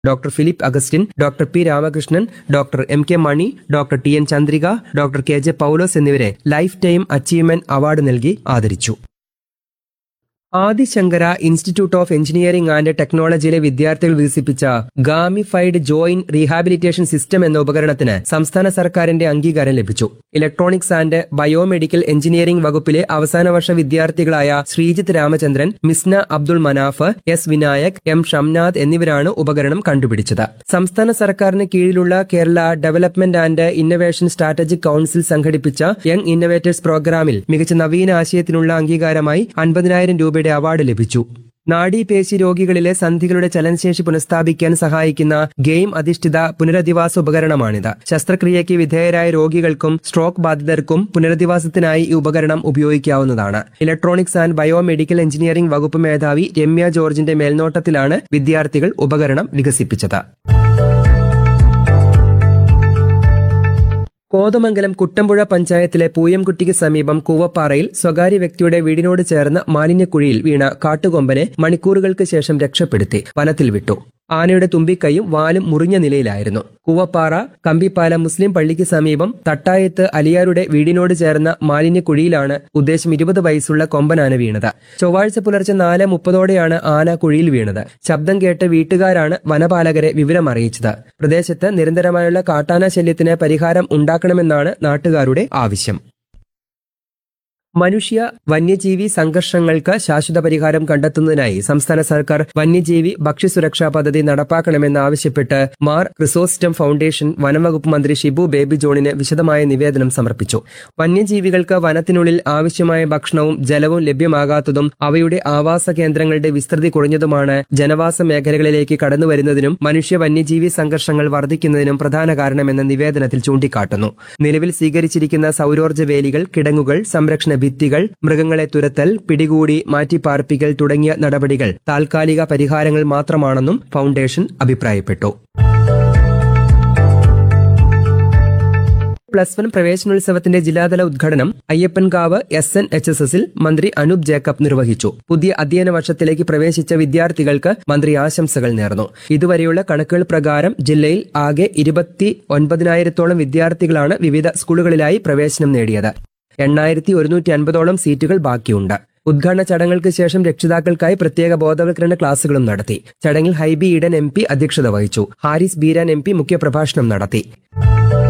doctor Philip Augustine doctor P Ramakrishnan doctor M K Mani doctor T N Chandrika doctor K J Paulose എന്നിവരെ lifetime achievement award നൽകി ആദരിച്ചു Adishankara institute of engineering and ടെക്നോളജിയിലെ വിദ്യാർത്ഥികൾ വികസിപ്പിച്ച ഗാമിഫൈഡ് joint rehabilitation system എന്ന ഉപകരണത്തിന് സംസ്ഥാന സർക്കാരിന്റെ അംഗീകാരം ലഭിച്ചു ഇലക്ട്രോണിക്സ് ആൻഡ് ബയോമെഡിക്കൽ എഞ്ചിനീയറിംഗ് വകുപ്പിലെ അവസാന വർഷ വിദ്യാർത്ഥികളായ ശ്രീജിത്ത് രാമചന്ദ്രൻ മിസ്ന അബ്ദുൾ മനാഫ് എസ് വിനായക് എം ഷംനാഥ് എന്നിവരാണ് ഉപകരണം കണ്ടുപിടിച്ചത് സംസ്ഥാന സർക്കാരിന് കീഴിലുള്ള Kerala development and innovation strategic council സംഘടിപ്പിച്ച യങ് ഇന്നവേറ്റേഴ്സ് പ്രോഗ്രാമിൽ മികച്ച നവീന ആശയത്തിനുള്ള അംഗീകാരമായി അൻപതിനായിരം രൂപയുടെ അവാർഡ് ലഭിച്ചു നാഡീപേശി രോഗികളിലെ സന്ധികളുടെ ചലനശേഷി പുനഃസ്ഥാപിക്കാൻ സഹായിക്കുന്ന ഗെയിം അധിഷ്ഠിത പുനരധിവാസ ഉപകരണമാണിത് ശസ്ത്രക്രിയയ്ക്ക് വിധേയരായ രോഗികൾക്കും സ്ട്രോക്ക് ബാധിതർക്കും പുനരധിവാസത്തിനായി ഈ ഉപകരണം ഉപയോഗിക്കാവുന്നതാണ് ഇലക്ട്രോണിക്സ് ആൻഡ് ബയോമെഡിക്കൽ എഞ്ചിനീയറിംഗ് വകുപ്പ് മേധാവി രമ്യ ജോർജിന്റെ മേൽനോട്ടത്തിലാണ് വിദ്യാർത്ഥികൾ ഉപകരണം വികസിപ്പിച്ചത് കോതമംഗലം കുട്ടമ്പുഴ പഞ്ചായത്തിലെ പൂയംകുട്ടിക്ക് സമീപം കൂവപ്പാറയിൽ സ്വകാര്യ വ്യക്തിയുടെ വീടിനോട് ചേർന്ന മാലിന്യക്കുഴിയിൽ വീണ കാട്ടുകൊമ്പനെ മണിക്കൂറുകൾക്ക് ശേഷം രക്ഷപ്പെടുത്തി വനത്തിൽ വിട്ടു ആനയുടെ തുമ്പിക്കൈയും വാലും മുറിഞ്ഞ നിലയിലായിരുന്നു കൂവപ്പാറ കമ്പിപ്പാല മുസ്ലിം പള്ളിക്ക് സമീപം തട്ടായത്ത് അലിയാരുടെ വീടിനോട് ചേർന്ന മാലിന്യക്കുഴിയിലാണ് ഉദ്ദേശം ഇരുപത് വയസ്സുള്ള കൊമ്പനാന വീണത് ചൊവ്വാഴ്ച പുലർച്ചെ നാല് മുപ്പതോടെയാണ് ആന കുഴിയിൽ വീണത് ശബ്ദം കേട്ട് വീട്ടുകാരാണ് വനപാലകരെ വിവരം അറിയിച്ചത് പ്രദേശത്ത് നിരന്തരമായുള്ള കാട്ടാന ശല്യത്തിന് പരിഹാരം ഉണ്ടാക്കണമെന്നാണ് നാട്ടുകാരുടെ ആവശ്യം മനുഷ്യ വന്യജീവി സംഘർഷങ്ങൾക്ക് ശാശ്വത പരിഹാരം കണ്ടെത്തുന്നതിനായി സംസ്ഥാന സർക്കാർ വന്യജീവി ഭക്ഷ്യസുരക്ഷാ പദ്ധതി നടപ്പാക്കണമെന്നാവശ്യപ്പെട്ട് മാർ ക്രിസോസ്റ്റം ഫൗണ്ടേഷൻ വനംവകുപ്പ് മന്ത്രി ഷിബു ബേബി ജോണിന് വിശദമായ നിവേദനം സമർപ്പിച്ചു വന്യജീവികൾക്ക് വനത്തിനുള്ളിൽ ആവശ്യമായ ഭക്ഷണവും ജലവും ലഭ്യമാകാത്തതും അവയുടെ ആവാസ കേന്ദ്രങ്ങളുടെ വിസ്തൃതി കുറഞ്ഞതുമാണ് ജനവാസ മേഖലകളിലേക്ക് കടന്നുവരുന്നതിനും മനുഷ്യ വന്യജീവി സംഘർഷങ്ങൾ വർദ്ധിക്കുന്നതിനും പ്രധാന കാരണമെന്ന് നിവേദനത്തിൽ ചൂണ്ടിക്കാട്ടുന്നു നിലവിൽ സ്വീകരിച്ചിരിക്കുന്ന സൗരോർജ്ജ വേലികൾ കിടങ്ങുകൾ സംരക്ഷണ ഭിത്തികൾ മൃഗങ്ങളെ തുരത്തൽ പിടികൂടി മാറ്റിപ്പാർപ്പിക്കൽ തുടങ്ങിയ നടപടികൾ താൽക്കാലിക പരിഹാരങ്ങൾ മാത്രമാണെന്നും ഫൗണ്ടേഷൻ അഭിപ്രായപ്പെട്ടു പ്ലസ് വൺ പ്രവേശനോത്സവത്തിന്റെ ജില്ലാതല ഉദ്ഘാടനം Ayyappankavu S N H S എസിൽ മന്ത്രി അനൂപ് ജേക്കബ് നിർവഹിച്ചു പുതിയ അധ്യയന വർഷത്തിലേക്ക് പ്രവേശിച്ച വിദ്യാർത്ഥികൾക്ക് മന്ത്രി ആശംസകൾ നേർന്നു ഇതുവരെയുള്ള കണക്കുകൾ പ്രകാരം ജില്ലയിൽ ആകെ ഇരുപത്തി ഒൻപതിനായിരത്തോളം വിദ്യാർത്ഥികളാണ് വിവിധ സ്കൂളുകളിലായി പ്രവേശനം നേടിയത് എണ്ണായിരത്തി ഒരുന്നൂറ്റി അൻപതോളം സീറ്റുകൾ ബാക്കിയുണ്ട് ഉദ്ഘാടന ചടങ്ങുകൾക്ക് ശേഷം രക്ഷിതാക്കൾക്കായി പ്രത്യേക ബോധവൽക്കരണ ക്ലാസുകളും നടത്തി ചടങ്ങിൽ ഹൈബി ഈഡൻ എം പി അധ്യക്ഷത വഹിച്ചു ഹാരിസ് ബീരാൻ എം പി മുഖ്യപ്രഭാഷണം നടത്തി